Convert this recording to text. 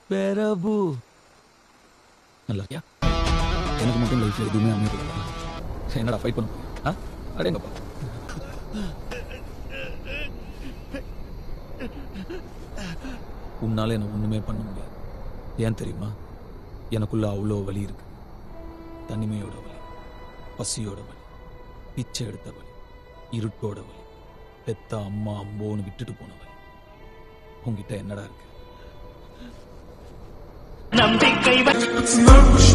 பிரபு நல்லா இருக்கியா எனக்கு மட்டும் லைஃப்ல எதுவுமே அமையல என்னடா ஃபைட் பண்ண போறியா? ஆ அடேங்கப்பா உன்னால என்ன ஒண்ணுமே பண்ண முடியாது ஏன் தெரியுமா எனக்குள்ள அவ்வளோ வலி இருக்கு தனிமையோட வலி பசியோட வலி பிச்சை எடுத்த வலி இருட்டோட வலி பெத்த அம்மா அம்போன்னு விட்டுட்டு போன வலி உன்கிட்ட என்னடா இருக்கு நம்பிக்கை